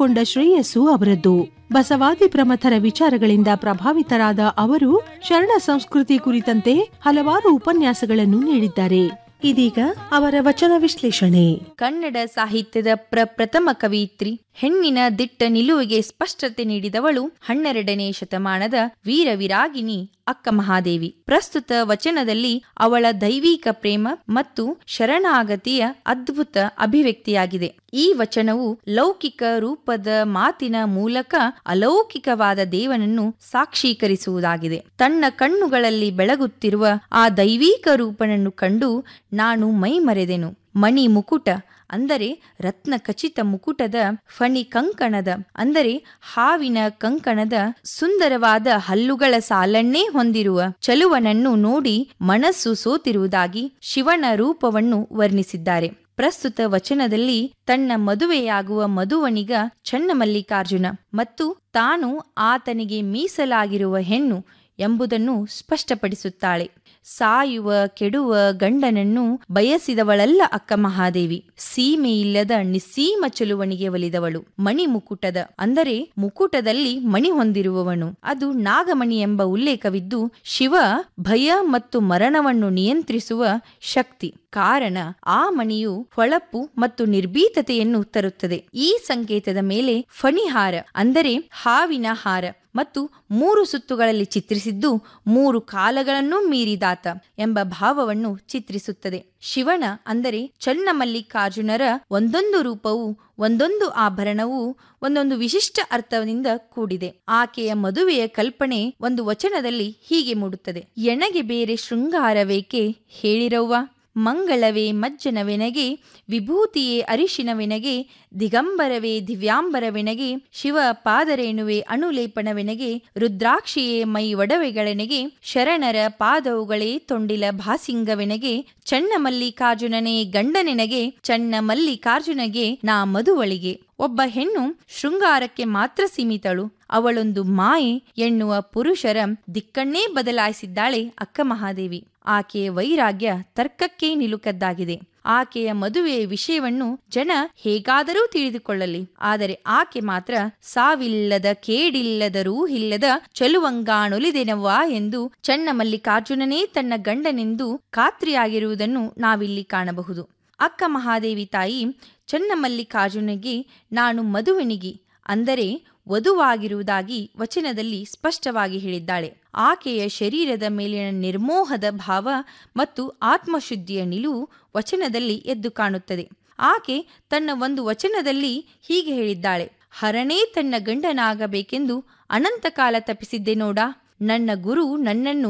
ಕಂಡುಕೊಂಡ ಶ್ರೇಯಸ್ಸು ಅವರದ್ದು ಬಸವಾದಿ ಪ್ರಮಥರ ವಿಚಾರಗಳಿಂದ ಪ್ರಭಾವಿತರಾದ ಅವರು ಶರಣ ಸಂಸ್ಕೃತಿ ಕುರಿತಂತೆ ಹಲವಾರು ಉಪನ್ಯಾಸಗಳನ್ನು ನೀಡಿದ್ದಾರೆ ಇದೀಗ ಅವರ ವಚನ ವಿಶ್ಲೇಷಣೆ ಕನ್ನಡ ಸಾಹಿತ್ಯದ ಪ್ರಪ್ರಥಮ ಕವಿಯಿತ್ರಿ ಹೆಣ್ಣಿನ ದಿಟ್ಟ ನಿಲುವಿಗೆ ಸ್ಪಷ್ಟತೆ ನೀಡಿದವಳು ಹನ್ನೆರಡನೇ ಶತಮಾನದ ವೀರ ವಿರಾಗಿನಿ ಅಕ್ಕ ಮಹಾದೇವಿ ಪ್ರಸ್ತುತ ವಚನದಲ್ಲಿ ಅವಳ ದೈವಿಕ ಪ್ರೇಮ ಮತ್ತು ಶರಣಾಗತಿಯ ಅದ್ಭುತ ಅಭಿವ್ಯಕ್ತಿಯಾಗಿದೆ ಈ ವಚನವು ಲೌಕಿಕ ರೂಪದ ಮಾತಿನ ಮೂಲಕ ಅಲೌಕಿಕವಾದ ದೇವನನ್ನು ಸಾಕ್ಷೀಕರಿಸುವುದಾಗಿದೆ ತನ್ನ ಕಣ್ಣುಗಳಲ್ಲಿ ಬೆಳಗುತ್ತಿರುವ ಆ ದೈವಿಕ ರೂಪನನ್ನು ಕಂಡು ನಾನು ಮೈಮರೆದೆನು ಮಣಿ ಮುಕುಟ ಅಂದರೆ ರತ್ನ ಖಚಿತ ಮುಕುಟದ ಫಣಿ ಕಂಕಣದ ಅಂದರೆ ಹಾವಿನ ಕಂಕಣದ ಸುಂದರವಾದ ಹಲ್ಲುಗಳ ಸಾಲನ್ನೇ ಹೊಂದಿರುವ ಚಲುವನನ್ನು ನೋಡಿ ಮನಸ್ಸು ಸೋತಿರುವುದಾಗಿ ಶಿವನ ರೂಪವನ್ನು ವರ್ಣಿಸಿದ್ದಾರೆ ಪ್ರಸ್ತುತ ವಚನದಲ್ಲಿ ತನ್ನ ಮದುವೆಯಾಗುವ ಮಧುವನಿಗ ಚನ್ನಮಲ್ಲಿಕಾರ್ಜುನ ಮತ್ತು ತಾನು ಆತನಿಗೆ ಮೀಸಲಾಗಿರುವ ಹೆಣ್ಣು ಎಂಬುದನ್ನು ಸ್ಪಷ್ಟಪಡಿಸುತ್ತಾಳೆ ಸಾಯುವ ಕೆಡುವ ಗಂಡನನ್ನು ಬಯಸಿದವಳಲ್ಲ ಅಕ್ಕ ಮಹಾದೇವಿ ಸೀಮೆ ಇಲ್ಲದ ನಿಸ್ಸೀಮ ಚೆಲುವಣಿಗೆ ಒಲಿದವಳು ಮಣಿ ಮುಕುಟದ ಅಂದರೆ ಮುಕುಟದಲ್ಲಿ ಮಣಿ ಹೊಂದಿರುವವನು ಅದು ನಾಗಮಣಿ ಎಂಬ ಉಲ್ಲೇಖವಿದ್ದು ಶಿವ ಭಯ ಮತ್ತು ಮರಣವನ್ನು ನಿಯಂತ್ರಿಸುವ ಶಕ್ತಿ ಕಾರಣ ಆ ಮಣಿಯು ಹೊಳಪು ಮತ್ತು ನಿರ್ಭೀತತೆಯನ್ನು ತರುತ್ತದೆ ಈ ಸಂಕೇತದ ಮೇಲೆ ಫಣಿಹಾರ ಅಂದರೆ ಹಾವಿನ ಹಾರ ಮತ್ತು ಮೂರು ಸುತ್ತುಗಳಲ್ಲಿ ಚಿತ್ರಿಸಿದ್ದು ಮೂರು ಕಾಲಗಳನ್ನೂ ಮೀರಿದಾತ ಎಂಬ ಭಾವವನ್ನು ಚಿತ್ರಿಸುತ್ತದೆ ಶಿವನ ಅಂದರೆ ಚನ್ನಮಲ್ಲಿಕಾರ್ಜುನರ ಒಂದೊಂದು ರೂಪವು ಒಂದೊಂದು ಆಭರಣವು ಒಂದೊಂದು ವಿಶಿಷ್ಟ ಅರ್ಥದಿಂದ ಕೂಡಿದೆ ಆಕೆಯ ಮದುವೆಯ ಕಲ್ಪನೆ ಒಂದು ವಚನದಲ್ಲಿ ಹೀಗೆ ಮೂಡುತ್ತದೆ ಎಣಗೆ ಬೇರೆ ಶೃಂಗಾರವೇಕೆ ಹೇಳಿರವ್ವ ಮಂಗಳವೇ ಮಜ್ಜನವೆನಗೆ ವಿಭೂತಿಯೇ ಅರಿಶಿನವೆನಗೆ ದಿಗಂಬರವೇ ದಿವ್ಯಾಂಬರವೆನಗೆ ಶಿವ ಪಾದರೇಣುವೆ ಅಣುಲೇಪನವೆನಗೆ ರುದ್ರಾಕ್ಷಿಯೇ ಮೈ ಒಡವೆಗಳೆನಗೆ ಶರಣರ ಪಾದವುಗಳೇ ತೊಂಡಿಲ ಭಾಸಿಂಗವೆನಗೆ ಚನ್ನ ಮಲ್ಲಿಕಾರ್ಜುನನೇ ಗಂಡನೆನಗೆ ಚನ್ನ ಮಲ್ಲಿಕಾರ್ಜುನಗೆ ನಾ ಮಧುವಳಿಗೆ ಒಬ್ಬ ಹೆಣ್ಣು ಶೃಂಗಾರಕ್ಕೆ ಮಾತ್ರ ಸೀಮಿತಳು ಅವಳೊಂದು ಮಾಯೆ ಎನ್ನುವ ಪುರುಷರ ದಿಕ್ಕನ್ನೇ ಬದಲಾಯಿಸಿದ್ದಾಳೆ ಅಕ್ಕ ಮಹಾದೇವಿ ಆಕೆಯ ವೈರಾಗ್ಯ ತರ್ಕಕ್ಕೆ ನಿಲುಕದ್ದಾಗಿದೆ ಆಕೆಯ ಮದುವೆಯ ವಿಷಯವನ್ನು ಜನ ಹೇಗಾದರೂ ತಿಳಿದುಕೊಳ್ಳಲಿ ಆದರೆ ಆಕೆ ಮಾತ್ರ ಸಾವಿಲ್ಲದ ಕೇಡಿಲ್ಲದ ರೂಹಿಲ್ಲದ ಚಲುವಂಗಾಣೊಲಿದೆನವ್ವ ಎಂದು ಚನ್ನಮಲ್ಲಿಕಾರ್ಜುನನೇ ತನ್ನ ಗಂಡನೆಂದು ಖಾತ್ರಿಯಾಗಿರುವುದನ್ನು ನಾವಿಲ್ಲಿ ಕಾಣಬಹುದು ಅಕ್ಕ ಮಹಾದೇವಿ ತಾಯಿ ಚನ್ನಮಲ್ಲಿಕಾರ್ಜುನಿಗೆ ನಾನು ಮದುವೆನಿಗಿ ಅಂದರೆ ವಧುವಾಗಿರುವುದಾಗಿ ವಚನದಲ್ಲಿ ಸ್ಪಷ್ಟವಾಗಿ ಹೇಳಿದ್ದಾಳೆ ಆಕೆಯ ಶರೀರದ ಮೇಲಿನ ನಿರ್ಮೋಹದ ಭಾವ ಮತ್ತು ಆತ್ಮಶುದ್ಧಿಯ ನಿಲುವು ವಚನದಲ್ಲಿ ಎದ್ದು ಕಾಣುತ್ತದೆ ಆಕೆ ತನ್ನ ಒಂದು ವಚನದಲ್ಲಿ ಹೀಗೆ ಹೇಳಿದ್ದಾಳೆ ಹರನೇ ತನ್ನ ಗಂಡನಾಗಬೇಕೆಂದು ಅನಂತ ಕಾಲ ತಪ್ಪಿಸಿದ್ದೆ ನೋಡಾ ನನ್ನ ಗುರು ನನ್ನನ್ನು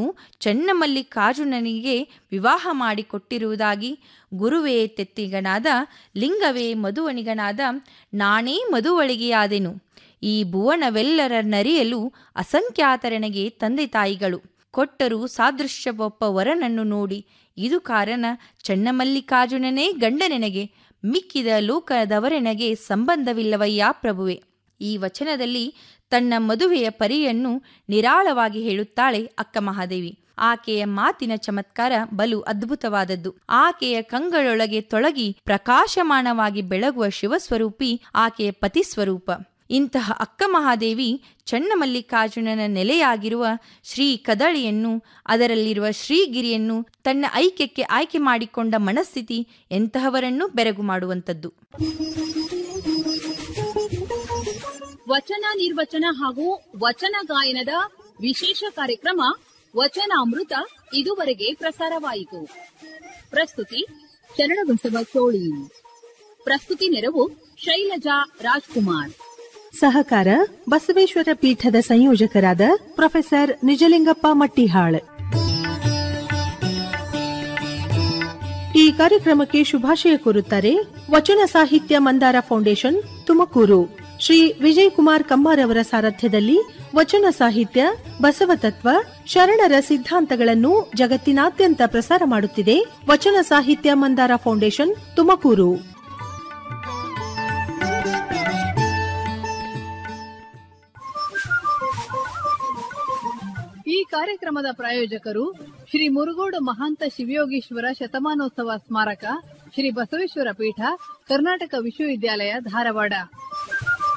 ಚನ್ನಮಲ್ಲಿಕಾರ್ಜುನನಿಗೆ ವಿವಾಹ ಮಾಡಿಕೊಟ್ಟಿರುವುದಾಗಿ ಗುರುವೇ ತೆತ್ತಿಗನಾದ ಲಿಂಗವೇ ಮಧುವಣಿಗನಾದ ನಾನೇ ಮಧುವಳಿಗೆಯಾದೆನು ಈ ಭುವನವೆಲ್ಲರ ನರಿಯಲು ಅಸಂಖ್ಯಾತರನಿಗೆ ತಂದೆ ತಾಯಿಗಳು ಕೊಟ್ಟರು ಸಾದೃಶ್ಯವೊಪ್ಪ ವರನನ್ನು ನೋಡಿ ಇದು ಕಾರಣ ಚನ್ನಮಲ್ಲಿಕಾರ್ಜುನನೇ ಗಂಡನೆನಗೆ ಮಿಕ್ಕಿದ ಲೋಕದವರೆನಗೆ ಸಂಬಂಧವಿಲ್ಲವಯ್ಯ ಪ್ರಭುವೆ ಈ ವಚನದಲ್ಲಿ ತನ್ನ ಮದುವೆಯ ಪರಿಯನ್ನು ನಿರಾಳವಾಗಿ ಹೇಳುತ್ತಾಳೆ ಅಕ್ಕ ಮಹಾದೇವಿ ಆಕೆಯ ಮಾತಿನ ಚಮತ್ಕಾರ ಬಲು ಅದ್ಭುತವಾದದ್ದು ಆಕೆಯ ಕಂಗಳೊಳಗೆ ತೊಳಗಿ ಪ್ರಕಾಶಮಾನವಾಗಿ ಬೆಳಗುವ ಶಿವಸ್ವರೂಪಿ ಆಕೆಯ ಪತಿಸ್ವರೂಪ ಇಂತಹ ಅಕ್ಕ ಮಹಾದೇವಿ ಚನ್ನಮಲ್ಲಿಕಾರ್ಜುನನ ನೆಲೆಯಾಗಿರುವ ಶ್ರೀ ಕದಳಿಯನ್ನು ಅದರಲ್ಲಿರುವ ಶ್ರೀಗಿರಿಯನ್ನು ತನ್ನ ಐಕ್ಯಕ್ಕೆ ಆಯ್ಕೆ ಮಾಡಿಕೊಂಡ ಮನಸ್ಥಿತಿ ಎಂತಹವರನ್ನೂ ಬೆರಗು ಮಾಡುವಂಥದ್ದು ವಚನ ನಿರ್ವಚನ ಹಾಗೂ ವಚನ ಗಾಯನದ ವಿಶೇಷ ಕಾರ್ಯಕ್ರಮ ವಚನಾಮೃತ ಇದುವರೆಗೆ ಪ್ರಸಾರವಾಯಿತು ಪ್ರಸ್ತುತಿ ಶರಣಬಸವ ಚೋಳಿ ಪ್ರಸ್ತುತಿ ನೆರವು ಶೈಲಜಾ ರಾಜ್ಕುಮಾರ್ ಸಹಕಾರ ಬಸವೇಶ್ವರ ಪೀಠದ ಸಂಯೋಜಕರಾದ ಪ್ರೊಫೆಸರ್ ನಿಜಲಿಂಗಪ್ಪ ಮಟ್ಟಿಹಾಳ್ ಈ ಕಾರ್ಯಕ್ರಮಕ್ಕೆ ಶುಭಾಶಯ ಕೋರುತ್ತಾರೆ ವಚನ ಸಾಹಿತ್ಯ ಮಂದಾರ ಫೌಂಡೇಶನ್ ತುಮಕೂರು ಶ್ರೀ ವಿಜಯ್ ಕುಮಾರ್ ಕಮ್ಮಾರ್ ಅವರ ಸಾರಥ್ಯದಲ್ಲಿ ವಚನ ಸಾಹಿತ್ಯ ಬಸವತತ್ವ ಶರಣರ ಸಿದ್ಧಾಂತಗಳನ್ನು ಜಗತ್ತಿನಾದ್ಯಂತ ಪ್ರಸಾರ ಮಾಡುತ್ತಿದೆ ವಚನ ಸಾಹಿತ್ಯ ಮಂದಾರ ಫೌಂಡೇಶನ್ ತುಮಕೂರು ಈ ಕಾರ್ಯಕ್ರಮದ ಪ್ರಾಯೋಜಕರು ಶ್ರೀ ಮುರುಗೋಡು ಮಹಾಂತ ಶಿವಯೋಗೀಶ್ವರ ಶತಮಾನೋತ್ಸವ ಸ್ಮಾರಕ ಶ್ರೀ ಬಸವೇಶ್ವರ ಪೀಠ ಕರ್ನಾಟಕ ವಿಶ್ವವಿದ್ಯಾಲಯ ಧಾರವಾಡ